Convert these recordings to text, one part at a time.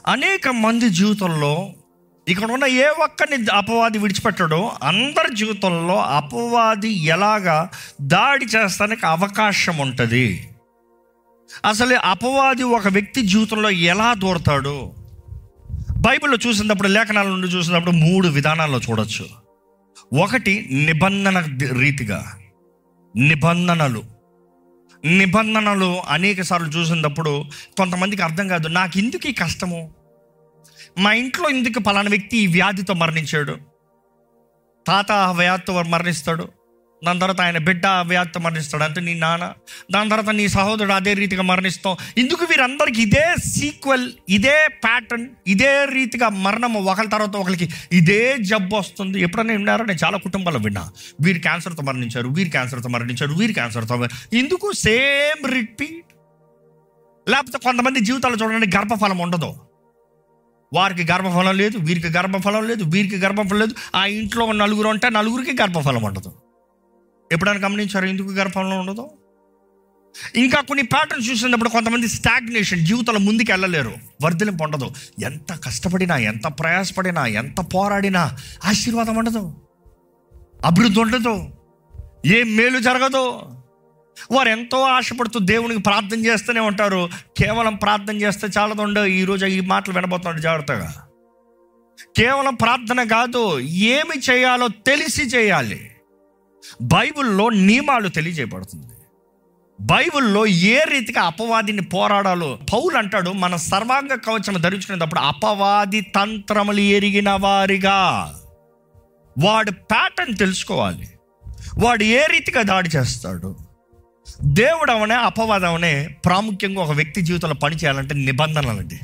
అనేక మంది జీవితంలో ఇక్కడ ఉన్న ఏ ఒక్కరిని అపవాది విడిచిపెట్టడో అందరి జీవితంలో అపవాది ఎలాగా దాడి చేస్తానికి అవకాశం ఉంటుంది అసలు అపవాది ఒక వ్యక్తి జీవితంలో ఎలా దూరతాడు బైబిల్లో చూసినప్పుడు లేఖనాల నుండి చూసినప్పుడు మూడు విధానాల్లో చూడొచ్చు ఒకటి నిబంధన రీతిగా నిబంధనలు నిబంధనలు అనేక సార్లు చూసినప్పుడు కొంతమందికి అర్థం కాదు నాకు ఎందుకు ఈ కష్టము మా ఇంట్లో ఎందుకు పలానా వ్యక్తి ఈ వ్యాధితో మరణించాడు తాత ఆ వ్యాధితో మరణిస్తాడు దాని తర్వాత ఆయన బిడ్డ ఆ వ్యాధితో మరణిస్తాడు అంటే నీ నాన్న దాని తర్వాత నీ సహోదరుడు అదే రీతిగా మరణిస్తాం ఎందుకు వీరందరికీ ఇదే సీక్వెల్ ఇదే ప్యాటర్న్ ఇదే రీతిగా మరణం ఒకరి తర్వాత ఒకరికి ఇదే జబ్బు వస్తుంది ఎప్పుడైనా విన్నారో నేను చాలా కుటుంబాల్లో విన్నా వీరు క్యాన్సర్తో మరణించారు వీరు క్యాన్సర్తో మరణించారు వీరు క్యాన్సర్తో మరణి- ఎందుకు సేమ్ రిపీట్ లేకపోతే కొంతమంది జీవితాలు చూడండి గర్భఫలం ఉండదు వారికి గర్భఫలం లేదు వీరికి గర్భఫలం లేదు వీరికి గర్భఫలం లేదు ఆ ఇంట్లో ఉన్న నలుగురు ఉంటే నలుగురికి గర్భఫలం ఉండదు ఎప్పుడైనా గమనించారు ఎందుకు గర్భఫలం ఉండదు ఇంకా కొన్ని ప్యాటర్న్స్ చూసినప్పుడు కొంతమంది స్టాగ్నేషన్ జీవితంలో ముందుకు వెళ్ళలేరు వర్ధలింపు ఉండదు ఎంత కష్టపడినా ఎంత ప్రయాసపడినా ఎంత పోరాడినా ఆశీర్వాదం ఉండదు అభివృద్ధి ఉండదు ఏం మేలు జరగదు వారు ఎంతో ఆశపడుతూ దేవునికి ప్రార్థన చేస్తూనే ఉంటారు కేవలం ప్రార్థన చేస్తే చాలదు ఉండవు ఈరోజు ఈ మాటలు వినబోతున్నాడు జాగ్రత్తగా కేవలం ప్రార్థన కాదు ఏమి చేయాలో తెలిసి చేయాలి బైబిల్లో నియమాలు తెలియజేయబడుతుంది బైబిల్లో ఏ రీతిగా అపవాదిని పోరాడాలో పౌలు అంటాడు మన సర్వాంగ కవచం ధరించుకునేటప్పుడు అపవాది తంత్రములు ఎరిగిన వారిగా వాడు ప్యాటర్న్ తెలుసుకోవాలి వాడు ఏ రీతిగా దాడి చేస్తాడు దేవుడు అవనే అపవాదం ప్రాముఖ్యంగా ఒక వ్యక్తి జీవితంలో పని చేయాలంటే నిబంధనలండి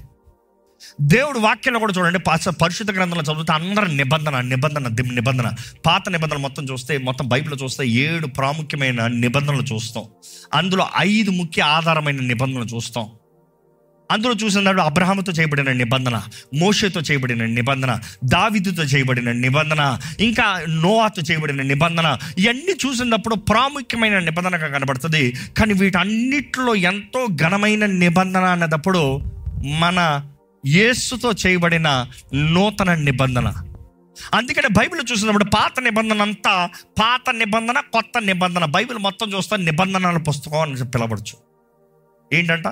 దేవుడు వాక్యంలో కూడా చూడండి పాస పరిశుద్ధ గ్రంథంలో చదివితే అందరి నిబంధన నిబంధన ది- నిబంధన పాత నిబంధనలు మొత్తం చూస్తే మొత్తం బైబిల్ చూస్తే ఏడు ప్రాముఖ్యమైన నిబంధనలు చూస్తాం అందులో ఐదు ముఖ్య ఆధారమైన నిబంధనలు చూస్తాం అందులో చూసినాడు అబ్రహాముతో చేయబడిన నిబంధన మోషేతో చేయబడిన నిబంధన దావిదుతో చేయబడిన నిబంధన ఇంకా నోవాతో చేయబడిన నిబంధన ఇవన్నీ చూసినప్పుడు ప్రాముఖ్యమైన నిబంధనగా కనబడుతుంది కానీ వీటన్నిటిలో ఎంతో ఘనమైన నిబంధన అన్నదప్పుడు మన యేసుతో చేయబడిన నూతన నిబంధన అందుకనే బైబిల్ చూసినప్పుడు పాత నిబంధన అంతా పాత నిబంధన కొత్త నిబంధన బైబిల్ మొత్తం చూస్తే నిబంధనల పుస్తకం అని పిలవచ్చు ఏంటంట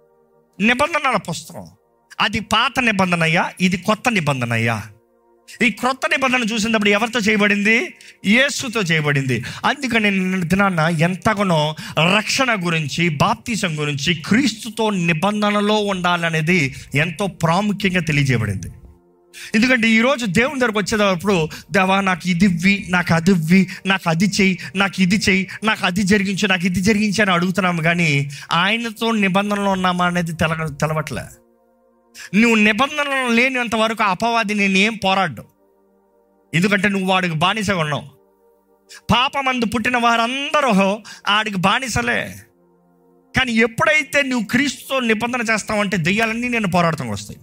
నిబంధనల పుస్తకం అది పాత నిబంధన అయ్యా ఇది కొత్త నిబంధన అయ్యా ఈ క్రొత్త నిబంధన చూసినప్పుడు ఎవరితో చేయబడింది యేసుతో చేయబడింది అందుకని నిన్న దినాన్న ఎంతగానో రక్షణ గురించి బాప్తీసం గురించి క్రీస్తుతో నిబంధనలో ఉండాలనేది ఎంతో ప్రాముఖ్యంగా తెలియజేయబడింది ఎందుకంటే ఈరోజు దేవుని దగ్గరకు వచ్చేటప్పుడు దేవా నాకు ఇది ఇవ్వి నాకు అది ఇవ్వి నాకు అది చెయ్యి నాకు ఇది చెయ్యి నాకు అది జరిగించు నాకు ఇది జరిగించి అని అడుగుతున్నాము కానీ ఆయనతో నిబంధనలో ఉన్నామా అనేది తెల తెలవట్లే నువ్వు నిబంధనలు లేనంత వరకు ఆ అపవాది నేను ఏం పోరాడ్డు ఎందుకంటే నువ్వు వాడికి బానిసగా ఉన్నావు పాపమందు పుట్టిన వారందరూ ఆడికి బానిసలే కానీ ఎప్పుడైతే నువ్వు క్రీస్తుతో నిబంధన చేస్తావంటే దెయ్యాలన్నీ నేను పోరాడతానికి వస్తాయి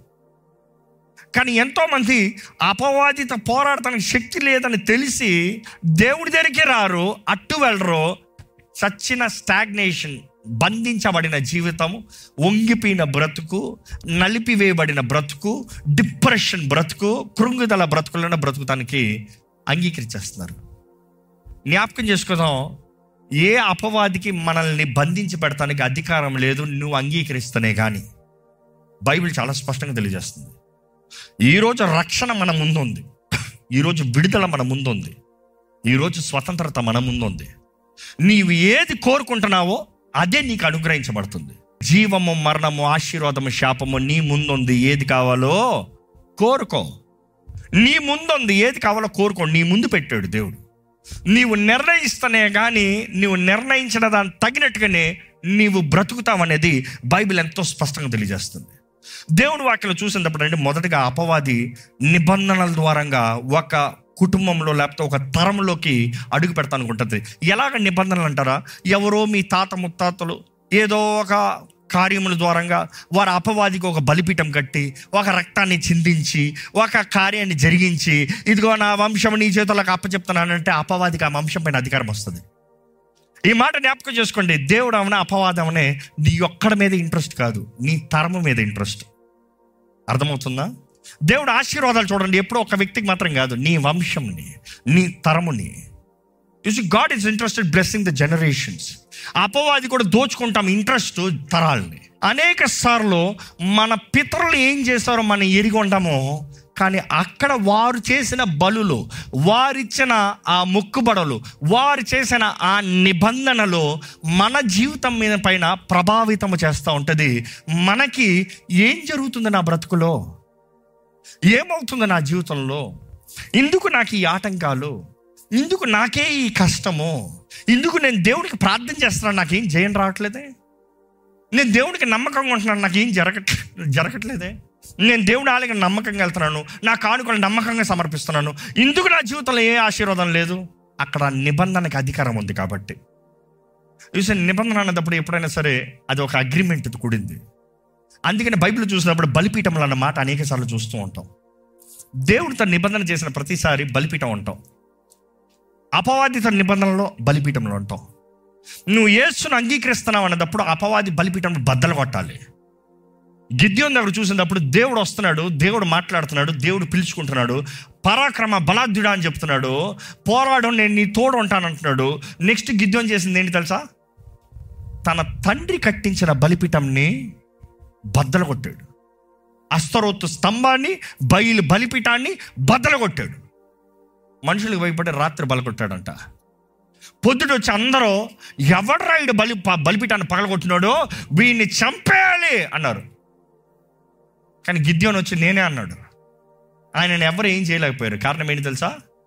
కానీ ఎంతోమంది అపవాదితో పోరాడటానికి శక్తి లేదని తెలిసి దేవుడి దగ్గరికి రారు అట్టు వెళ్ళరు చచ్చిన స్టాగ్నేషన్ బంధించబడిన జీవితం వంగిపోయిన బ్రతుకు నలిపివేయబడిన బ్రతుకు డిప్రెషన్ బ్రతుకు కృంగుదల బ్రతుకులను బ్రతుకుతానికి అంగీకరించేస్తున్నారు జ్ఞాపకం చేసుకుందాం ఏ అపవాదికి మనల్ని బంధించి పెడతానికి అధికారం లేదు నువ్వు అంగీకరిస్తేనే కానీ బైబిల్ చాలా స్పష్టంగా తెలియజేస్తుంది ఈరోజు రక్షణ మన ముందుంది ఈరోజు విడుదల మన ముందుంది ఈరోజు స్వతంత్రత మన ముందుంది నీవు ఏది కోరుకుంటున్నావో అదే నీకు అనుగ్రహించబడుతుంది జీవము మరణము ఆశీర్వాదము శాపము నీ ముందుంది ఏది కావాలో కోరుకో నీ ముందుంది ఏది కావాలో కోరుకో నీ ముందు పెట్టాడు దేవుడు నీవు నిర్ణయిస్తేనే కానీ నీవు నిర్ణయించిన దానికి తగినట్టుగానే నీవు బ్రతుకుతావనేది బైబిల్ ఎంతో స్పష్టంగా తెలియజేస్తుంది దేవుని వాక్యలో చూసినప్పుడు అంటే మొదటగా అపవాది నిబంధనల ద్వారంగా ఒక కుటుంబంలో లేకపోతే ఒక తరంలోకి అడుగు పెడతానుకుంటుంది ఎలాగ నిబంధనలు అంటారా ఎవరో మీ తాత ముత్తాతలు ఏదో ఒక కార్యముల ద్వారంగా వారు అపవాదికి ఒక బలిపీఠం కట్టి ఒక రక్తాన్ని చిందించి ఒక కార్యాన్ని జరిగించి ఇదిగో నా వంశం నీ చేతులకు అప్పచెప్తున్నానంటే అపవాదికి ఆ వంశం పైన అధికారం వస్తుంది ఈ మాట జ్ఞాపకం చేసుకోండి దేవుడు అవనే అపవాదం అవనే నీ ఒక్కడ మీద ఇంట్రెస్ట్ కాదు నీ తరము మీద ఇంట్రెస్ట్ అర్థమవుతుందా దేవుడు ఆశీర్వాదాలు చూడండి ఎప్పుడో ఒక వ్యక్తికి మాత్రం కాదు నీ వంశంని నీ తరముని you see God is interested blessing the generations అపవాది కూడా దోచుకుంటాం ఇంట్రెస్ట్ తరాలని అనేక సార్లు మన పితరులు ఏం చేస్తారో మనం ఎరిగి ఉంటామో కానీ అక్కడ వారు చేసిన బలులు వారిచ్చిన ఆ మొక్కుబడులు వారు చేసిన ఆ నిబంధనలు మన జీవితం మీద పైన ప్రభావితం చేస్తూ ఉంటుంది మనకి ఏం జరుగుతుంది నా బ్రతుకులో ఏమవుతుంది నా జీవితంలో ఇందుకు నాకు ఈ ఆటంకాలు ఇందుకు నాకే ఈ కష్టము ఇందుకు నేను దేవుడికి ప్రార్థన చేస్తున్నాను నాకేం జయం రావట్లేదే నేను దేవుడికి నమ్మకంగా ఉంటున్నాను నాకేం జరగట్ జరగట్లేదే నేను దేవుడి ఆలయం నమ్మకంగా వెళ్తున్నాను నా కానుకలు నమ్మకంగా సమర్పిస్తున్నాను ఇందుకు నా జీవితంలో ఏ ఆశీర్వాదం లేదు అక్కడ నిబంధనకి అధికారం ఉంది కాబట్టి చూసే నిబంధన అన్నప్పుడు ఎప్పుడైనా సరే అది ఒక అగ్రిమెంట్ కూడింది అందుకని బైబిల్ చూసినప్పుడు బలిపీఠంలో అన్న మాట అనేక సార్లు చూస్తూ ఉంటాం దేవుడితో నిబంధన చేసిన ప్రతిసారి బలిపీఠం ఉంటాం అపవాదిత నిబంధనలో బలిపీఠంలో ఉంటాం నువ్వు యేసును అంగీకరిస్తున్నావు అన్నప్పుడు అపవాది బలిపీఠం బద్దలు కొట్టాలి గిద్యోన్ దగ్గర చూసినప్పుడు దేవుడు వస్తున్నాడు దేవుడు మాట్లాడుతున్నాడు దేవుడు పిలుచుకుంటున్నాడు పరాక్రమ బలాద్యుడా అని చెప్తున్నాడు పోరాడు నేను నీ తోడు ఉంటానంటున్నాడు నెక్స్ట్ గిద్యోన్ చేసింది ఏంటి తెలుసా తన తండ్రి కట్టించిన బలిపీఠంని బద్దలు కొట్టాడు అస్తరోత్తు స్తంభాన్ని బయలు బలిపీఠాన్ని బద్దలు కొట్టాడు మనుషులకు భయపడి రాత్రి బలకొట్టాడంట పొద్దుడు వచ్చి అందరూ ఎవడ్రా ఈడు బలి ప- బలిపీఠాన్ని పగలగొట్టినాడో వీడిని చంపేయాలి అన్నారు కానీ గిద్యోన్ వచ్చి నేనే అన్నాడు ఆయనను ఎవరు ఏం చేయలేకపోయారు కారణం ఏంటి తెలుసా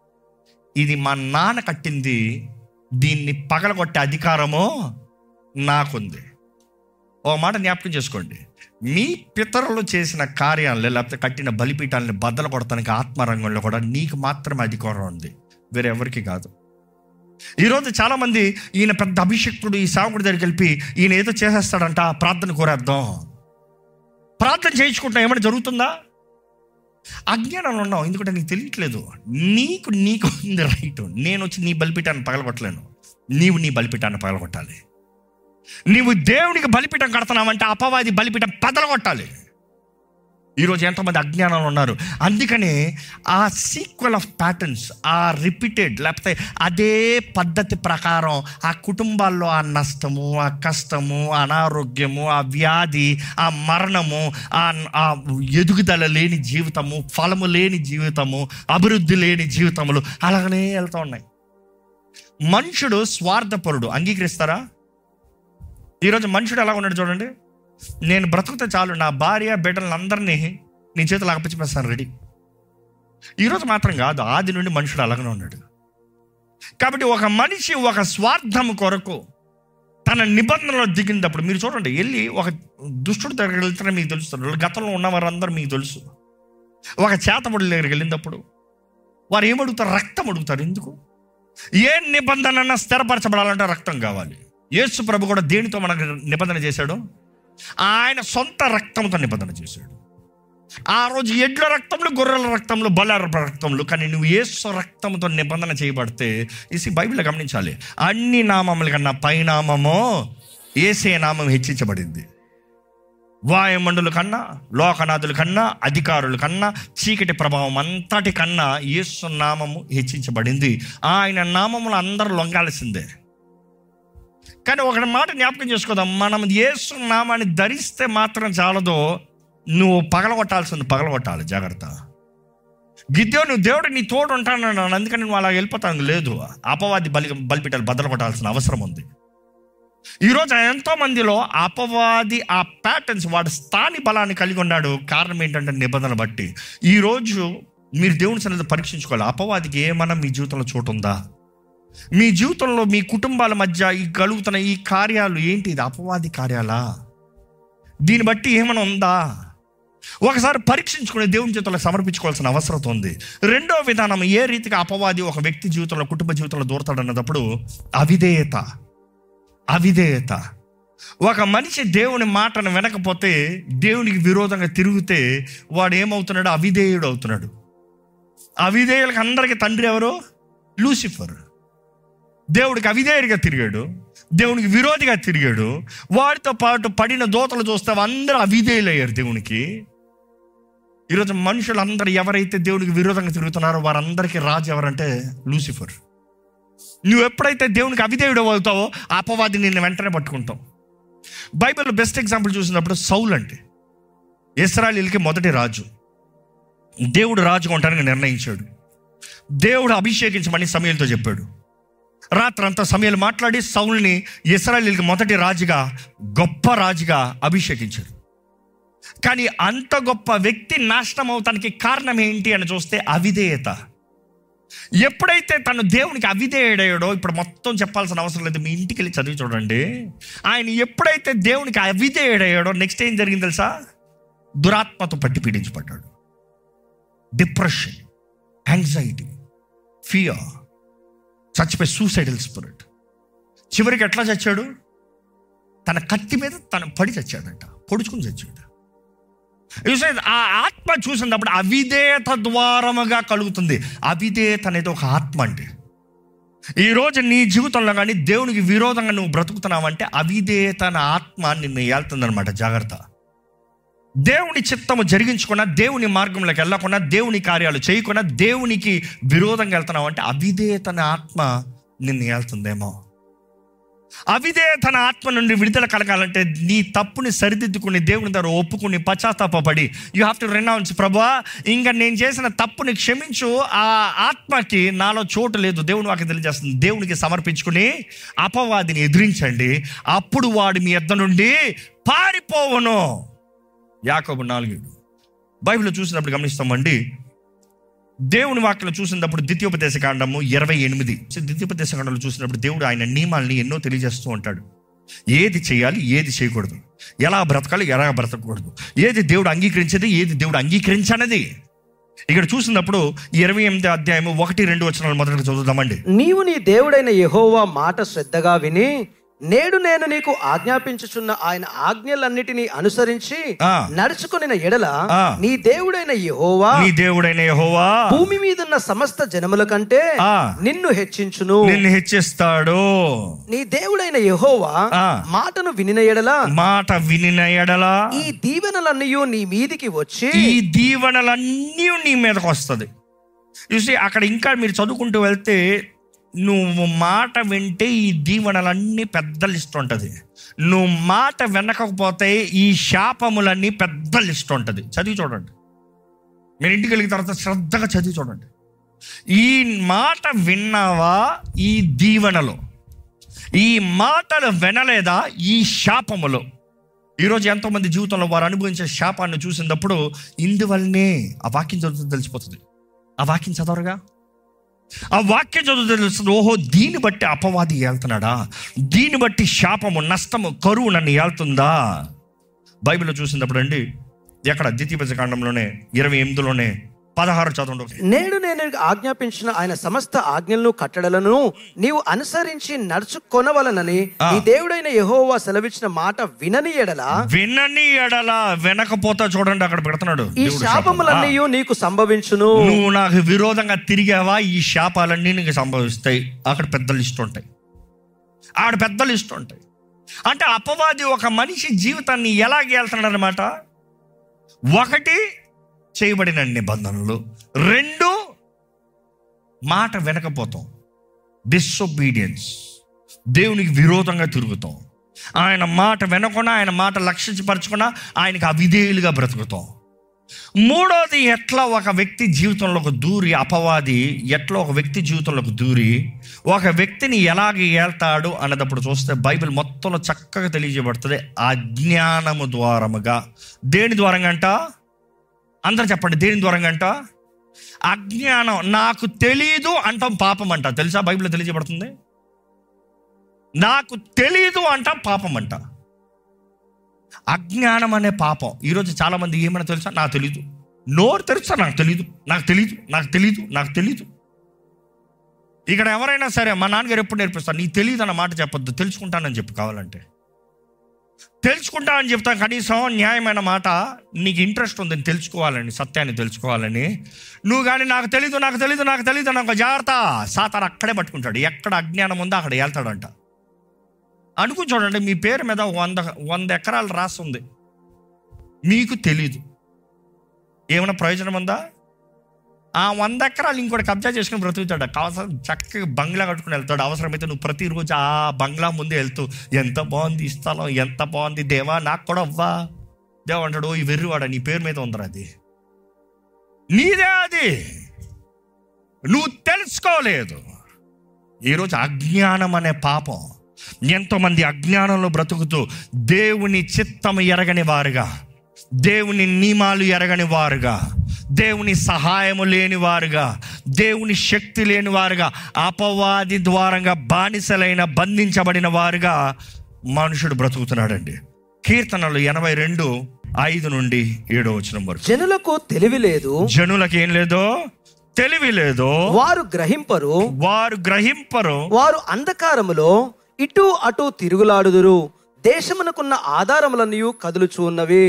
ఇది మా నాన్న కట్టింది దీన్ని పగలగొట్టే అధికారము నాకుంది ఓ మాట జ్ఞాపకం చేసుకోండి మీ పితరులు చేసిన కార్యాలను లేకపోతే కట్టిన బలిపీఠాలని బద్దలు కొడతానికి ఆత్మరంగంలో కూడా నీకు మాత్రమే అధికారం ఉంది వేరే ఎవరికి కాదు ఈరోజు చాలామంది ఈయన పెద్ద అభిషక్తుడు ఈ సాగుడి దగ్గరికి వెళ్ళి ఈయన ఏదో చేసేస్తాడంట ప్రార్థన కోరేద్దాం ప్రార్థన చేయించుకుంటాం ఏమైనా జరుగుతుందా అజ్ఞానంలో ఉన్నావు ఎందుకంటే నీకు తెలియట్లేదు నీకు నీకు ఉంది రైట్ నేను వచ్చి నీ బలిపీఠాన్ని పగలగొట్టలేను నీవు నీ బలిపీఠాన్ని పగలగొట్టాలి నీవు దేవునికి బలిపీఠం కడుతున్నావంటే అపవాది బలిపీఠం పదలగొట్టాలి ఈరోజు ఎంతమంది అజ్ఞానంలో ఉన్నారు అందుకనే ఆ సీక్వెల్ ఆఫ్ ప్యాటర్న్స్ ఆ రిపీటెడ్ లేకపోతే అదే పద్ధతి ప్రకారం ఆ కుటుంబాల్లో ఆ నష్టము ఆ కష్టము ఆ అనారోగ్యము ఆ వ్యాధి ఆ మరణము ఆ ఆ ఎదుగుదల లేని జీవితము ఫలము లేని జీవితము అభివృద్ధి లేని జీవితములు అలాగనే వెళ్తూ ఉన్నాయి మనుషుడు స్వార్థపరుడు అంగీకరిస్తారా ఈరోజు మనుషుడు ఎలా ఉన్నాడు చూడండి నేను బ్రతుకుతే చాలు నా భార్య బిడ్డలను అందరినీ నీ చేతులు అప్పచెప్పేస్తాను రెడీ ఈరోజు మాత్రం కాదు ఆది నుండి మనుషుడు అలాగనే ఉన్నాడు కాబట్టి ఒక మనిషి ఒక స్వార్థం కొరకు తన నిబంధనలో దిగినప్పుడు మీరు చూడండి వెళ్ళి ఒక దుష్టుడి దగ్గరికి వెళ్తేనే మీకు తెలుస్తుంది గతంలో ఉన్న వారందరూ మీకు తెలుసు ఒక చేతబడి దగ్గరికి వెళ్ళినప్పుడు వారు ఏమడుగుతారు రక్తం అడుగుతారు ఎందుకు ఏ నిబంధన స్థిరపరచబడాలంటే రక్తం కావాలి యేసు ప్రభు కూడా దేనితో మనకు నిబంధన చేశాడు ఆయన సొంత రక్తంతో నిబంధన చేశాడు ఆ రోజు ఎడ్ల రక్తంలో గొర్రెల రక్తంలో బలార రక్తంలో కానీ నువ్వు యేసు రక్తంతో నిబంధన చేయబడితే ఇది బైబిల్ గమనించాలి అన్ని నామముల కన్నా పైనామము ఏసే నామం హెచ్చించబడింది వాయుమండుల కన్నా లోకనాథుల కన్నా అధికారుల కన్నా చీకటి ప్రభావం అంతటి కన్నా యేసు నామము హెచ్చించబడింది ఆయన నామములు అందరూ లొంగాల్సిందే కానీ ఒక మాట జ్ఞాపకం చేసుకోదాం మనం యేసు నామాన్ని ధరిస్తే మాత్రం చాలదో నువ్వు పగలగొట్టాల్సింది పగలగొట్టాలి జాగ్రత్త గిద్యో నువ్వు దేవుడు నీ తోడు ఉంటానన్నాను అందుకని నువ్వు అలా వెళ్ళిపోతాను లేదు అపవాది బలి బలిపిటాలు బద్దలు కొట్టాల్సిన అవసరం ఉంది ఈరోజు ఎంతో మందిలో అపవాది ఆ ప్యాటర్న్స్ వాడు స్థాని బలాన్ని కలిగి ఉన్నాడు కారణం ఏంటంటే నిబంధన బట్టి ఈరోజు మీరు దేవుని సన్నిధి పరీక్షించుకోవాలి అపవాదికి ఏమన్నా మీ జీవితంలో చోటు ఉందా మీ జీవితంలో మీ కుటుంబాల మధ్య ఈ కలుగుతున్న ఈ కార్యాలు ఏంటి ఇది అపవాది కార్యాలా దీన్ని బట్టి ఏమైనా ఉందా ఒకసారి పరీక్షించుకునే దేవుని చేతుల్లో సమర్పించుకోవాల్సిన అవసరం ఉంది రెండో విధానం ఏ రీతిగా అపవాది ఒక వ్యక్తి జీవితంలో కుటుంబ జీవితంలో దూరతాడన్నప్పుడు అవిధేయత అవిధేయత ఒక మనిషి దేవుని మాటను వినకపోతే దేవునికి విరోధంగా తిరిగితే వాడు ఏమవుతున్నాడు అవిధేయుడు అవుతున్నాడు అవిధేయులకు అందరికీ తండ్రి ఎవరు లూసిఫర్ దేవుడికి అవిధేయుడిగా తిరిగాడు దేవునికి విరోధిగా తిరిగాడు వాడితో పాటు పడిన దోతలు చూస్తే అందరూ అవిధేయులు అయ్యారు దేవునికి ఈరోజు మనుషులందరూ ఎవరైతే దేవునికి విరోధంగా తిరుగుతున్నారో వారందరికీ రాజు ఎవరంటే లూసిఫర్ నువ్వు ఎప్పుడైతే దేవునికి అవిధేయుడు అవుతావో ఆ అపవాది నిన్ను వెంటనే పట్టుకుంటావు బైబిల్ బెస్ట్ ఎగ్జాంపుల్ చూసినప్పుడు సౌల్ అంటే ఇస్రాయలీలకి మొదటి రాజు దేవుడు రాజుగా ఉండడానికి నిర్ణయించాడు దేవుడు అభిషేకించమని సమయంతో చెప్పాడు రాత్రంతా సమయాలు మాట్లాడి సౌల్ని ఇస్రాయలీలకి మొదటి రాజుగా గొప్ప రాజుగా అభిషేకించాడు కానీ అంత గొప్ప వ్యక్తి నాశనం అవటానికి కారణం ఏంటి అని చూస్తే అవిధేయత ఎప్పుడైతే తను దేవునికి అవిధేయుడయ్యాడో ఇప్పుడు మొత్తం చెప్పాల్సిన అవసరం లేదు మీ ఇంటికి వెళ్ళి చదివి చూడండి ఆయన ఎప్పుడైతే దేవునికి అవిధేయుడయ్యాడో నెక్స్ట్ ఏం జరిగింది తెలుసా దురాత్మతో పట్టి పీడించబడ్డాడు డిప్రెషన్ యాంగ్జైటీ ఫియర్ చచ్చిపోయి సూసైడల్ స్పిరిట్ చివరికి ఎట్లా చచ్చాడు తన కత్తి మీద తను పడి చచ్చాడంట పొడుచుకుని చచ్చాడు చూసే ఆ ఆత్మ చూసినప్పుడు అవిధేయత ద్వారముగా కలుగుతుంది అవిధేయత అనేది ఒక ఆత్మ అంటే ఈరోజు నీ జీవితంలో కానీ దేవునికి విరోధంగా నువ్వు బ్రతుకుతున్నావంటే అవిధేయత అనే ఆత్మ నిన్ను ఏళ్తుందనమాట జాగ్రత్త దేవుని చిత్తము జరిగించకుండా దేవుని మార్గంలోకి వెళ్ళకుండా దేవుని కార్యాలు చేయకుండా దేవునికి విరోధంగా వెళ్తున్నావు అంటే అవిధేయత అనే ఆత్మ నిన్ను ఏళ్తుందేమో అవిధేయతన ఆత్మ నుండి విడుదల కలగాలంటే నీ తప్పుని సరిదిద్దుకుని దేవుని దగ్గర ఒప్పుకుని పశ్చాత్తాపడి యూ హ్యావ్ టు రెనౌన్స్ ప్రభా ఇంకా నేను చేసిన తప్పుని క్షమించు ఆ ఆత్మకి నాలో చోటు లేదు దేవుని వాకి తెలియజేస్తుంది దేవునికి సమర్పించుకుని అపవాదిని ఎదిరించండి అప్పుడు వాడు మీ ఎద్ద నుండి పారిపోవను యాకోబు నాలుగు బైబిల్ చూసినప్పుడు గమనిస్తామండి దేవుని వాక్యం చూసినప్పుడు ద్వితీయోపదేశ కాండము ఇరవై ఎనిమిది ద్వితీయోపదేశ కాండంలో చూసినప్పుడు దేవుడు ఆయన నియమాల్ని ఎన్నో తెలియజేస్తూ ఉంటాడు ఏది చేయాలి ఏది చేయకూడదు ఎలా బ్రతకాలి ఎలా బ్రతకూడదు ఏది దేవుడు అంగీకరించేది ఏది దేవుడు అంగీకరించనది ఇక్కడ చూసినప్పుడు ఇరవై ఎనిమిది అధ్యాయము ఒకటి రెండు వచనాలు మొదటి చదువుదామండి నీవు నీ దేవుడైన యెహోవా మాట శ్రద్ధగా విని నేడు నేను నీకు ఆజ్ఞాపించుచున్న ఆయన ఆజ్ఞలన్నిటినీ అనుసరించి ఆ. నడుచుకుని ఎడల ఆ. నీ దేవుడైన యెహోవా నీ దేవుడైన యెహోవా భూమి మీదున్న సమస్త జనముల కంటే ఆ. నిన్ను హెచ్చించును నిన్ను హెచ్చిస్తాడు నీ దేవుడైన యెహోవా ఆ. మాటను వినిన ఎడల మాట వినిన ఎడల ఈ దీవెనలన్నీ నీ మీదికి వచ్చి ఈ దీవెనలన్నీ నీ మీదకి వస్తుంది చూసి అక్కడ ఇంకా మీరు చదువుకుంటూ వెళ్తే నువ్వు మాట వింటే ఈ దీవెనలన్నీ పెద్ద లిస్ట్ ఉంటుంది నువ్వు మాట వినకపోతే ఈ శాపములన్నీ పెద్ద లిస్ట్ ఉంటుంది చదివి చూడండి మీరు ఇంటికి వెళ్ళిన తర్వాత శ్రద్ధగా చదివి చూడండి ఈ మాట విన్నావా ఈ దీవెనలో ఈ మాటలు వినలేదా ఈ శాపములో ఈరోజు ఎంతోమంది జీవితంలో వారు అనుభవించే శాపాన్ని చూసినప్పుడు ఇందువల్లనే ఆ వాక్యం చదువుతుంది తెలిసిపోతుంది ఆ వాక్యం చదవరుగా ఆ వాక్యం చదువు తెలుస్తుంది ఓహో దీన్ని బట్టి అపవాది ఏళ్తున్నాడా దీన్ని బట్టి శాపము నష్టము కరువు నన్ను ఏళ్తుందా బైబిల్లో చూసినప్పుడు అండి ఎక్కడ ద్వితీయ కాండంలోనే ఇరవై ఎనిమిదిలోనే పదహారు చదవండి ఒకసారి. నేడు నేను నీకు ఆజ్ఞాపించిన ఆయన సమస్త ఆజ్ఞలను కట్టడలను నీవు అనుసరించి నడుచుకొనవలనని ఆ. నీ దేవుడైన యెహోవా సెలవిచ్చిన మాట వినని ఎడల వినని ఎడల వినకపోతా చూడండి అక్కడ పెడుతున్నాడు ఈ దేవుడు శాపం. శాపములన్నీ నీకు సంభవించును నువ్వు నాకు విరోధంగా తిరిగావా ఈ శాపాలన్నీ నీకు సంభవిస్తాయి అక్కడ పెద్ద లిస్ట్ ఉంటాయి ఆడ పెద్ద లిస్ట్ ఉంటాయి అంటే అపవాది ఒక మనిషి జీవితాన్ని ఎలా గేలుతున్నాడు అనమాట ఒకటి చేయబడిన నిబంధనలు రెండు మాట వినకపోతాం డిసొబీడియన్స్ దేవునికి విరోధంగా తిరుగుతాం ఆయన మాట వినకుండా ఆయన మాట లక్ష్యపరచకుండా ఆయనకు అవిధేయులుగా బ్రతుకుతాం మూడోది ఎట్లా ఒక వ్యక్తి జీవితంలోకి దూరి అపవాది ఎట్లా ఒక వ్యక్తి జీవితంలోకి దూరి ఒక వ్యక్తిని ఎలాగ ఏళ్తాడు అన్నదప్పుడు చూస్తే బైబిల్ మొత్తంలో చక్కగా తెలియజేయబడుతుంది అజ్ఞానము ద్వారముగా దేని ద్వారంగా అంట అందరు చెప్పండి దేని ద్వారంగా అంట అజ్ఞానం నాకు తెలియదు అంటాం పాపం అంట తెలుసా బైబిల్లో తెలియజేయబడుతుంది నాకు తెలియదు అంటాం పాపం అంట అజ్ఞానం అనే పాపం ఈరోజు చాలా మంది ఏమైనా తెలుసా నాకు తెలీదు నోరు తెరుస్తా నాకు తెలీదు నాకు తెలీదు నాకు తెలీదు నాకు తెలీదు ఇక్కడ ఎవరైనా సరే మా నాన్నగారు ఎప్పుడు నేర్పిస్తారు నీకు తెలియదు అన్న మాట చెప్పొద్దు తెలుసుకుంటానని చెప్పు కావాలంటే తెలుసుకుంటా అని చెప్తా కనీసం న్యాయమైన మాట నీకు ఇంట్రెస్ట్ ఉందని తెలుసుకోవాలని సత్యాన్ని తెలుసుకోవాలని నువ్వు కానీ నాకు తెలీదు నాకు తెలీదు నాకు తెలీదు అని ఒక జాగ్రత్త సాతాను అక్కడే పట్టుకుంటాడు ఎక్కడ అజ్ఞానం ఉందో అక్కడ వెళ్తాడంట అనుకు చూడండి మీ పేరు మీద వంద వంద ఎకరాలు రాస్తుంది మీకు తెలీదు ఏమైనా ప్రయోజనం ఉందా ఆ వంద ఎకరాలు ఇంకోటి కబ్జా చేసుకుని బ్రతుకుతాడు కావాల్సిన చక్కగా బంగ్లా కట్టుకుని వెళ్తాడు అవసరమైతే నువ్వు ప్రతిరోజు ఆ బంగ్లా ముందే వెళ్తూ ఎంత బాగుంది ఈ స్థలం ఎంత బాగుంది దేవా నాకు కూడా అవ్వా దేవ అంటాడు "ఓ, ఈ వెర్రివాడ నీ పేరు మీద ఉందిరా అది నీదే అది నువ్వు తెలుసుకోలేదు ఈరోజు అజ్ఞానం అనే పాపం ఎంతోమంది అజ్ఞానంలో బ్రతుకుతూ దేవుని చిత్తం ఎరగని వారుగా దేవుని నియమాలు ఎరగని వారుగా దేవుని సహాయము లేని వారుగా దేవుని శక్తి లేని వారుగా అపవాది ద్వారంగా బానిసలైన బంధించబడిన వారుగా మనుషుడు బ్రతుకుతున్నాడండి కీర్తనలు ఎనభై రెండు ఐదు నుండి ఏడో వచనం వరకు జనులకు తెలివి లేదు జనులకు ఏం లేదో తెలివి లేదో వారు గ్రహింపరు వారు గ్రహింపరు వారు అంధకారములో ఇటు అటు తిరుగులాడుదురు దేశమునకున్న ఆధారములన్నీ కదులుచూ ఉన్నవి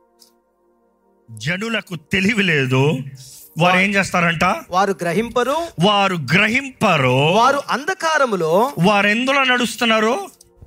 జనులకు తెలివి లేదు వారు ఏం చేస్తారంట వారు గ్రహింపరు వారు గ్రహింపరు వారు అంధకారములో వారు ఎందులో నడుస్తున్నారు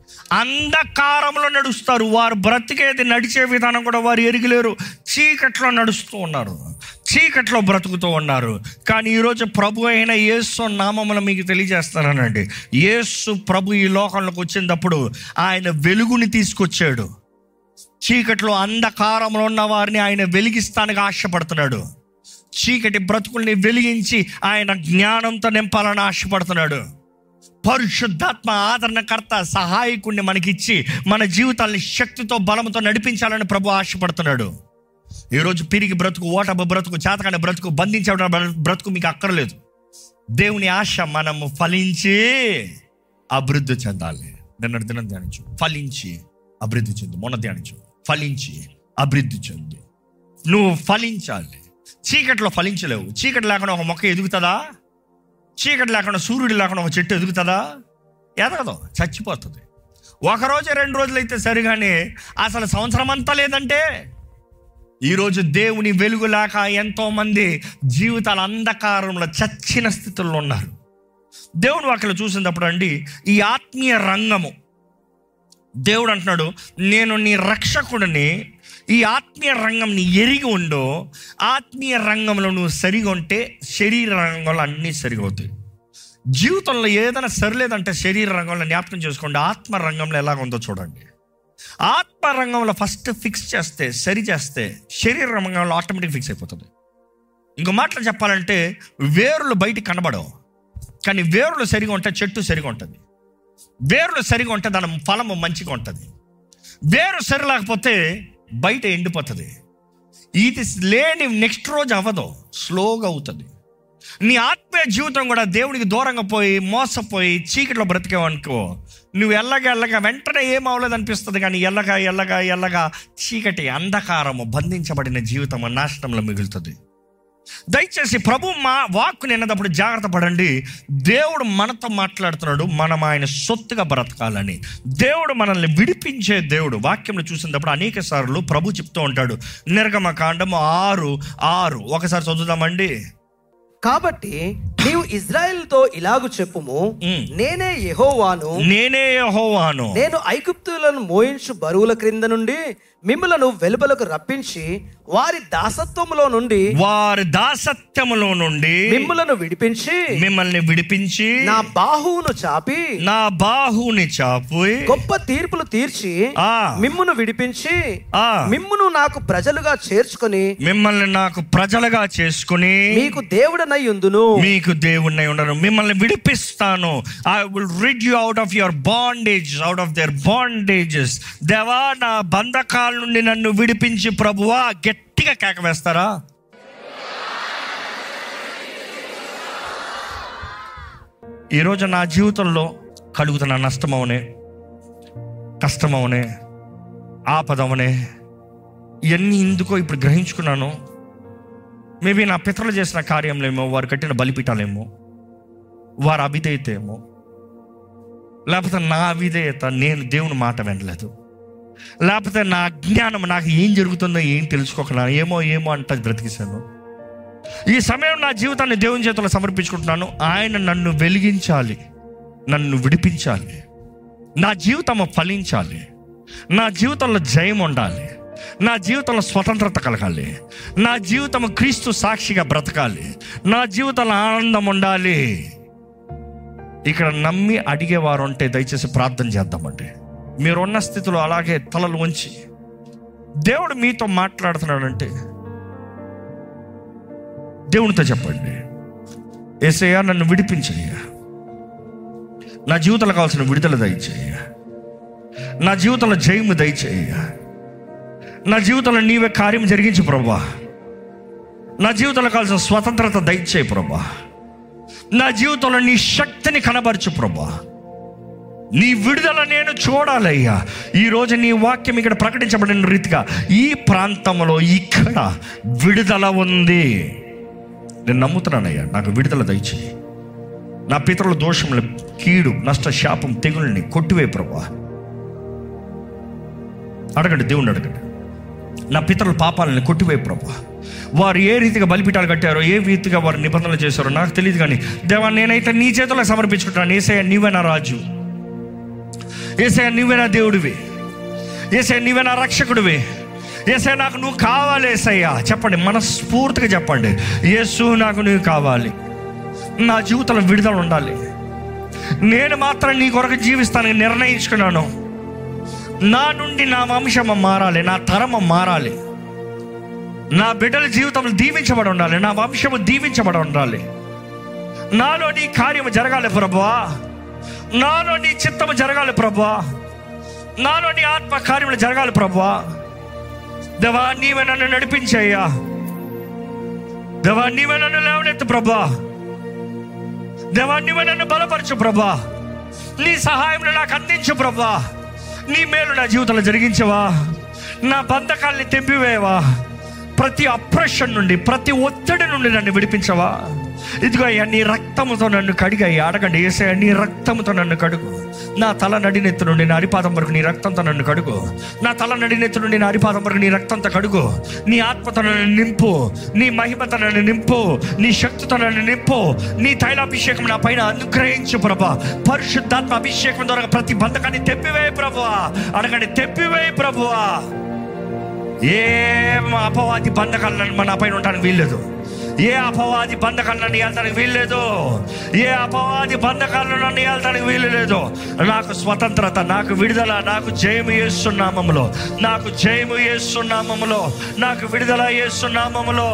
అంధకారంలో నడుస్తారు వారు బ్రతికేది నడిచే విధానం కూడా వారు ఎరిగిలేరు చీకట్లో నడుస్తూ ఉన్నారు చీకట్లో బ్రతుకుతూ ఉన్నారు కానీ ఈరోజు ప్రభు అయిన యేసు నామమున మీకు తెలియజేస్తానండి యేసు ప్రభు ఈ లోకంలోకి వచ్చినప్పుడు ఆయన వెలుగుని తీసుకొచ్చాడు చీకట్లో అంధకారంలో ఉన్న వారిని ఆయన వెలిగిస్తానికి ఆశపడుతున్నాడు చీకటి బ్రతుకుల్ని వెలిగించి ఆయన జ్ఞానంతో నింపాలని ఆశపడుతున్నాడు పరిశుద్ధాత్మ ఆదరణకర్త సహాయకుడిని మనకిచ్చి మన జీవితాన్ని శక్తితో బలంతో నడిపించాలని ప్రభు ఆశపడుతున్నాడు ఈరోజు పిరిగి బ్రతుకు ఓటబ బ్రతుకు చేతకాని బ్రతుకు బంధించడం బ్రతుకు మీకు అక్కర్లేదు దేవుని ఆశ మనము ఫలించి అభివృద్ధి చెందాలి నిన్న దినం ధ్యానించు ఫలించి అభివృద్ధి చెందు మొన్న ధ్యానించు ఫలించి అభివృద్ధి చెందు నువ్వు ఫలించాలి చీకట్లో ఫలించలేవు చీకటి లేకుండా ఒక మొక్క ఎదుగుతుందా చీకటి లేకుండా సూర్యుడు లేకుండా ఒక చెట్టు ఎదుగుతుందా ఎదగదు చచ్చిపోతుంది ఒక రోజు రెండు రోజులు అయితే సరిగానే అసలు సంవత్సరం అంతా లేదంటే ఈరోజు దేవుని వెలుగు లేక ఎంతోమంది జీవితాల అంధకారంలో చచ్చిన స్థితుల్లో ఉన్నారు దేవుడు వాక్యలో చూసినప్పుడు అండి ఈ ఆత్మీయ రంగము దేవుడు అంటున్నాడు నేను నీ రక్షకుడిని ఈ ఆత్మీయ రంగం నీ ఎరిగి ఉండు ఆత్మీయ రంగంలో నువ్వు సరిగా ఉంటే శరీర రంగంలో అన్నీ సరిగా అవుతాయి జీవితంలో ఏదైనా సరిలేదంటే శరీర రంగంలో జ్ఞాపకం చేసుకోండి ఆత్మ రంగంలో ఎలాగ ఉందో చూడండి ఆత్మ రంగంలో ఫస్ట్ ఫిక్స్ చేస్తే సరి చేస్తే శరీర రంగంలో ఆటోమేటిక్ ఫిక్స్ అయిపోతుంది ఇంకో మాటలు చెప్పాలంటే వేరులు బయటికి కనబడవు కానీ వేరులు సరిగా ఉంటే చెట్టు సరిగా ఉంటుంది వేరులు సరిగా ఉంటే దాని ఫలము మంచిగా ఉంటుంది వేరు సరి లేకపోతే బయట ఎండిపోతుంది ఇది లేని నెక్స్ట్ రోజు అవ్వదు స్లోగా అవుతుంది నీ ఆత్మీయ జీవితం కూడా దేవునికి దూరంగా పోయి మోసపోయి చీకట్లో బ్రతికేవనుకో నువ్వు ఎల్లగా ఎల్లగా వెంటనే ఏం అవ్వలేదు అనిపిస్తుంది కానీ ఎల్లగా ఎల్లగా ఎల్లగా చీకటి అంధకారము బంధించబడిన జీవితం నాశనంలో మిగులుతుంది దయచేసి ప్రభు మా వాక్కు నిన్నదప్పుడు జాగ్రత్త పడండి దేవుడు మనతో మాట్లాడుతున్నాడు మనం ఆయన సొత్తుగా బ్రతకాలని దేవుడు మనల్ని విడిపించే దేవుడు వాక్యంలో చూసినప్పుడు అనేక సార్లు ప్రభు చెప్తూ ఉంటాడు నిర్గమ కాండము ఆరు ఆరు ఒకసారి చదువుదామండి కాబట్టి నీవు ఇజ్రాయెల్తో ఇలాగు చెప్పుము ఉమ్. నేనే యెహోవాను నేనే యెహోవాను నేను ఐగుప్తులను మోయించు బరువుల క్రింద నుండి మిమ్మలను వెలుపలకు రప్పించి వారి దాసత్వములో నుండి వారి దాసత్యములో నుండి మిమ్మలను విడిపించి మిమ్మల్ని విడిపించి నా బాహువును చాపి నా బాహుని చాపుయి గొప్ప తీర్పులు తీర్చి ఆ మిమ్మును విడిపించి ఆ మిమ్మును నాకు ప్రజలుగా చేర్చుకొని మిమ్మల్ని నాకు ప్రజలుగా చేసుకుని మీకు దేవుడనై ఉందును మీకు దేవుణ్ణి ఉండను మిమ్మల్ని విడిపిస్తాను I will rid you out of your bondage out of their bondages దేవా నా బంధకాల నుండి నన్ను విడిపించి ప్రభువా గట్టిగా కేక వేస్తారా ఈరోజు నా జీవితంలో కలుగుతున్న నష్టమవనే కష్టమవనే ఆపదవనే ఇవన్నీ ఎందుకో ఇప్పుడు గ్రహించుకున్నాను మేబీ నా పితరులు చేసిన కార్యంలేమో వారు కట్టిన బలిపీఠాలేమో వారి అవిధేయత ఏమో లేకపోతే నా అవిధేయత నేను దేవుని మాట వినలేదు లేకపోతే నా అజ్ఞానం నాకు ఏం జరుగుతుందో ఏం తెలుసుకోకుండా ఏమో ఏమో అంట బ్రతికిశాను ఈ సమయం నా జీవితాన్ని దేవుని చేతుల్లో సమర్పించుకుంటున్నాను ఆయన నన్ను వెలిగించాలి నన్ను విడిపించాలి నా జీవితం ఫలించాలి నా జీవితంలో జయం ఉండాలి నా జీవితంలో స్వతంత్రత కలగాలి నా జీవితం క్రీస్తు సాక్షిగా బ్రతకాలి నా జీవితంలో ఆనందం ఉండాలి ఇక్కడ నమ్మి అడిగేవారు ఉంటే దయచేసి ప్రార్థన చేద్దామండి మీరున్న స్థితిలో అలాగే తలలు ఉంచి దేవుడు మీతో మాట్లాడుతున్నాడంటే దేవునితో చెప్పండి ఏసయ్యా నన్ను విడిపించయ్యా నా జీవితంలో కావాల్సిన విడుదల దయచేయ నా జీవితంలో జయము దయచేయ నా జీవితంలో నీవే కార్యం జరిగించు ప్రభా నా జీవితంలో కావాల్సిన స్వతంత్రత దయచేయి ప్రభా నా జీవితంలో నీ శక్తిని కనబరచు ప్రభా నీ విడుదల నేను చూడాలయ్యా ఈరోజు నీ వాక్యం ఇక్కడ ప్రకటించబడిన రీతిగా ఈ ప్రాంతంలో ఇక్కడ విడుదల ఉంది నేను నమ్ముతున్నానయ్యా నాకు విడుదల దయచేయి నా పితరుల దోషముల కీడు నష్ట శాపం తెగుల్ని కొట్టివే ప్రభా అడగండి దేవుణ్ణి అడగండి నా పితరుల పాపాలని కొట్టివే ప్రభా వారు ఏ రీతిగా బలిపీఠాలు కట్టారో ఏ రీతిగా వారు నిబంధనలు చేశారో నాకు తెలియదు కానీ దేవా నేనైతే నీ చేతిలో సమర్పించుకుంటాను ఏసయ్య నీవే నా రాజు ఏసయ్య నీవే నా దేవుడివి ఏసయ్య నీవే నా రక్షకుడివి ఏసయ్య నాకు నువ్వు కావాలి ఏసయ్య చెప్పండి మనస్ఫూర్తిగా చెప్పండి యేసు నాకు నువ్వు కావాలి నా జీవితంలో విడుదల ఉండాలి నేను మాత్రం నీ కొరకు జీవిస్తానని నిర్ణయించుకున్నాను నా నుండి నా వంశం మారాలి నా తరం మారాలి నా బిడ్డల జీవితంలో దీవించబడి ఉండాలి నా వంశము దీవించబడి ఉండాలి నాలో నీ కార్యము జరగాలి ప్రభువా నాలో నీ చిత్తము జరగాలి ప్రభువా నాలో నీ ఆత్మ కార్యములు జరగాలి ప్రభువా దేవా నీవే నన్ను నడిపించయ్యా దేవా నీవే నన్ను లేవనెత్తు ప్రభా దేవా నీవే నన్ను బలపరచు ప్రభా నీ సహాయం నాకు అందించు ప్రభా నీ మేలు నా జీవితంలో జరిగించవా నా బంధకాల్ని తెంపివేవా ప్రతి అప్రెషన్ నుండి ప్రతి ఒత్తిడి నుండి నన్ను విడిపించవా ఇదిగో అయ్యా నీ రక్తముతో నన్ను కడిగాయి అడగండి ఏసయ్య నీ రక్తముతో నన్ను కడుగు నా తల నడినెత్తు నుండి నా అరిపాదం వరకు నీ రక్తంతో నన్ను కడుగు నా తల నడినెత్తు నుండి నా అరిపాదం వరకు నీ రక్తంతో కడుగు నీ ఆత్మతో నన్ను నింపు నీ మహిమతో నన్ను నింపు నీ శక్తితో నన్ను నింపు నీ తైలాభిషేకం నా పైన అనుగ్రహించు ప్రభా పరిశుద్ధాత్మ అభిషేకం ద్వారా ప్రతి బంధకాన్ని తెప్పివేయి ప్రభువా అడగండి తెప్పివేయి ప్రభువా ఏ అపవాది బంధకాలను మన పైన ఉండడానికి వీల్లేదు ఏ అపవాది బంధకాలను నన్ను వెళ్తానికి వీల్లేదు ఏ అపవాది బంధకాలను నన్ను వెళ్తానికి వీలు లేదు నాకు స్వతంత్రత నాకు విడుదల నాకు జయము చేస్తున్నామములో నాకు జయము చేస్తున్నామములో నాకు విడుదల చేస్తున్నామములో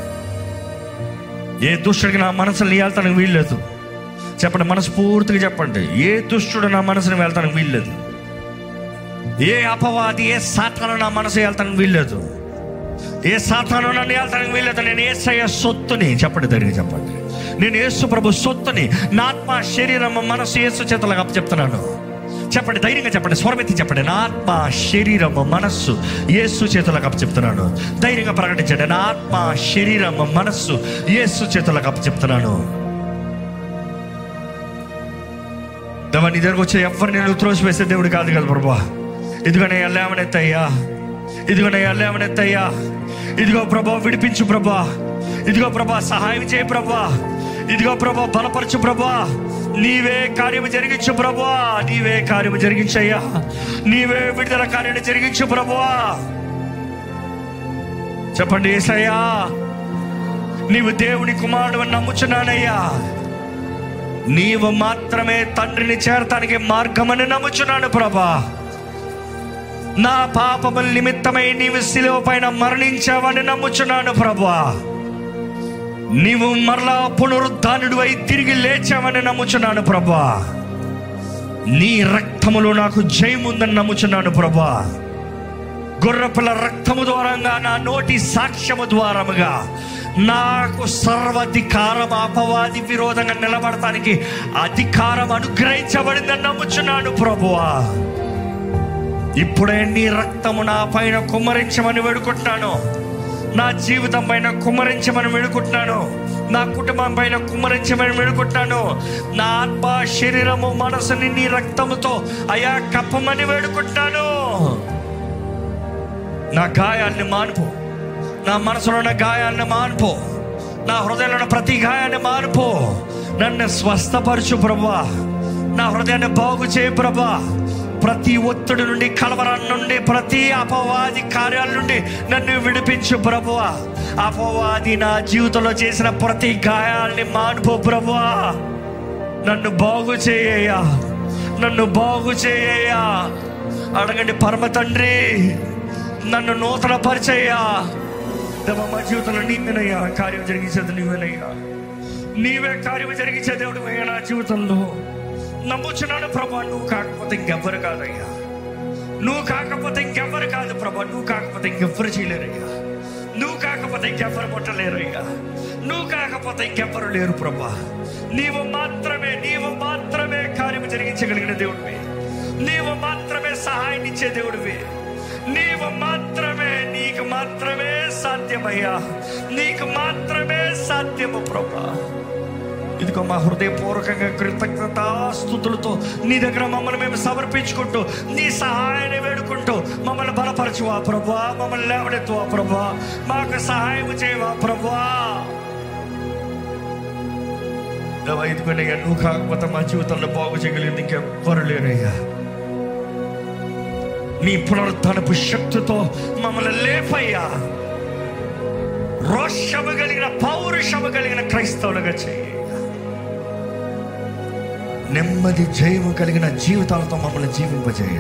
ఏ దుష్టుడికి నా మనసుని వెళ్తానికి వీల్లేదు చెప్పండి మనస్ఫూర్తిగా చెప్పండి ఏ దుష్టుడు నా మనసుని వెళ్తానికి వీల్లేదు ఏ అపవాది ఏ సాతాను నా మనసు వెళ్తానికి వీల్లేదు ఏ సాతాను నన్ను వెళ్తానికి వీల్లేదు నేను ఏసయ్య సొత్తుని చెప్పండి ధైర్యంగా చెప్పండి నేను యేసు ప్రభు సొత్తుని నా ఆత్మ శరీరం మనసు యేసు చేతులకు చెప్తున్నాను చెప్పండి ధైర్యంగా చెప్పండి స్వరమెత్తి చెప్పండి నా ఆత్మ శరీరం మనస్సు యేసు చేతులకు అప్పు చెప్తున్నాను ధైర్యంగా ప్రకటించండి నా ఆత్మ శరీరం మనస్సు యేసు చేతులకు అప్పు చెప్తున్నాను దేవా నీ దగ్గరకు వచ్చే ఎవరిని నువ్వు త్రోసివేసే దేవుడు కాదు కదా ప్రభా ఇదిగోనయ్యా లేవనెత్తయ్యా ఇదిగోనయ్యా లేవనెత్తయ్యా ఇదిగో ప్రభా విడిపించు ప్రభా ఇదిగో ప్రభా సహాయం చేయి ప్రభా ఇదిగో ప్రభా బలపరచు ప్రభా నీవే కార్యము జరిగించు ప్రభా నీవే కార్యము జరిగించయ్యా నీవే విడుదల కార్యాన్ని జరిగించు ప్రభా చెప్పండి ఏసయ్యా నీవు దేవుని కుమారుడు నమ్ముచున్నానయ్యా నీవు మాత్రమే తండ్రిని చేరటానికి మార్గమని నమ్ముచున్నాను ప్రభా నా పాపముల నిమిత్తమై నీవు శిలువ పైన మరణించావని నమ్ముచున్నాను ప్రభా నీవు మరలా పునరుద్ధానుడు అయి తిరిగి లేచావని నమ్ముచున్నాను ప్రభా నీ రక్తములో నాకు జయముందని నమ్ముచున్నాను ప్రభా గొర్రెపిల్ల రక్తము ద్వారంగా నా నోటి సాక్ష్యము ద్వారముగా నాకు సర్వాధికారం అపవాది విరోధంగా నిలబడటానికి అధికారం అనుగ్రహించబడిందని నమ్ముచున్నాను ప్రభువా ఇప్పుడే నీ రక్తము నా పైన కుమ్మరించమని వేడుకుంటున్నాను నా జీవితం పైన కుమ్మరించమని వేడుకుంటున్నాను నా కుటుంబం పైన కుమ్మరించమని వేడుకుంటున్నాను నా ఆత్మ శరీరము మనసుని నీ రక్తముతో అయా కప్పమని వేడుకుంటున్నాను నా గాయాల్ని మానుపు నా మనసులో ఉన్న గాయాన్ని మానుపు నా హృదయంలో ఉన్న ప్రతి గాయాన్ని మానుపు నన్ను స్వస్థపరచు ప్రభా నా హృదయాన్ని బాగు చేయి ప్రభా ప్రతి ఒత్తిడి నుండి కలవరం నుండి ప్రతి అపవాది కార్యాల నుండి నన్ను విడిపించు ప్రభువా అపవాది నా జీవితంలో చేసిన ప్రతి గాయాల్ని మానుపో ప్రభువా నన్ను బాగు చేయ్యా నన్ను బాగు చేయ్యా అడగండి పరమ తండ్రి నన్ను నూతన పరిచయ్యా దేవా, మా జీవితంలో నీవేనయ్యా కార్యం జరిగించేది నీవేనయ్యా నీవే కార్యం జరిగించే దేవుడు అయ్యా నా జీవితంలో నమ్ముచున్నాను ప్రభా నువ్వు కాకపోతే ఇంకెవ్వరు కాదయ్యా నువ్వు కాకపోతే ఇంకెవ్వరు కాదు ప్రభా నువ్వు కాకపోతే ఇంకెవ్వరు చేయలేరయ్యా నువ్వు కాకపోతే ఇంకెవ్వరు ముట్టలేరయ్యా నువ్వు కాకపోతే ఇంకెవ్వరు లేరు ప్రభా నీవు మాత్రమే నీవు మాత్రమే కార్యం జరిగించగలిగిన దేవుడివి నీవు మాత్రమే సహాయం ఇచ్చే దేవుడివి నీవు మాత్రమే నీకు మాత్రమే సాధ్యమయ్యా నీకు మాత్రమే సాధ్యము ప్రభా ఇదిగో మా హృదయపూర్వకంగా కృతజ్ఞతాస్తుతులతో నీ దగ్గర మమ్మల్ని మేము సమర్పించుకుంటూ నీ సహాయాన్ని వేడుకుంటూ మమ్మల్ని బలపరచువా ప్రభా మమ్మల్ని లేవనెత్తువా ప్రభా మాకు సహాయం చేయవా ప్రభా దేవా, ఇదిగోనయ్యా నువ్వు కాకపోతే మా జీవితంలో బాగు చేయగలిగింది ఇంకెవ్వరు లేరయ్యా నీ పునరుద్ధరణపు శక్తితో మమ్మల్ని లేపయ్యా రోషము కలిగిన పౌరుషము కలిగిన క్రైస్తవులుగా చేయ నెమ్మది జయము కలిగిన జీవితాలతో మమ్మల్ని జీవింపజేయ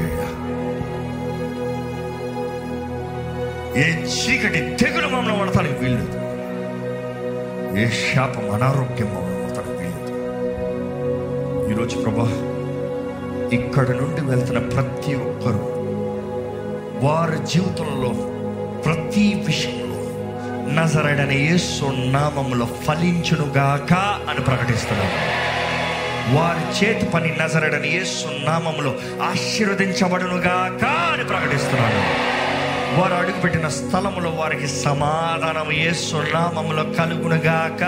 ఏ చీకటి తెగులు మమ్మల్ని పడతానికి వీల్లేదు ఏ శాపం అనారోగ్యం మమ్మల్ని పడతానికి వీల్లేదు ఈరోజు ప్రభా ఇక్కడ నుండి వెళ్తున్న ప్రతి ఒక్కరూ వారి జీవితంలో ప్రతి విషయంలో నజరడని యేసు నామములో ఫలించునుగాక అని ప్రకటిస్తున్నాను వారి చేతి పని నజరడని యేసు నామములో ఆశీర్వదించబడునుగాక అని ప్రకటిస్తున్నాను వారు అడుగుపెట్టిన స్థలములో వారికి సమాధానం యేసు నామములో కలుగునుగాక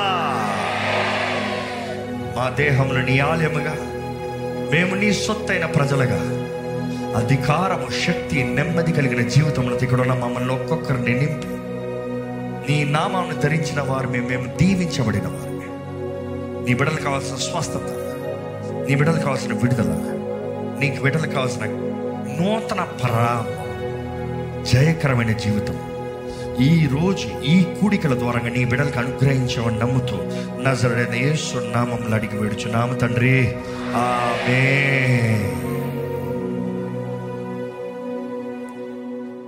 మా దేహములు నీ ఆలయముగా మేము నీ సొత్తైన ప్రజలుగా అధికారము శక్తి నెమ్మది కలిగిన జీవితంలో ఇక్కడ ఉన్న మమ్మల్ని ఒక్కొక్కరిని నింపి నీ నామాన్ని ధరించిన వారు మేము మేము దీవించబడిన వారమే నీ బిడ్డలు కావాల్సిన స్వస్థత నీ బిడ్డలు కావాల్సిన విడుదల నీకు బిడ్డలు కావాల్సిన నూతన పరామ జయకరమైన జీవితం ఈ రోజు ఈ కూడికల ద్వారా నీ బిడ్డలకు అనుగ్రహించమని నమ్ముతూ నజరుడైన యేసు నామంలో అడిగి వేడుచున్నాము తండ్రి ఆమె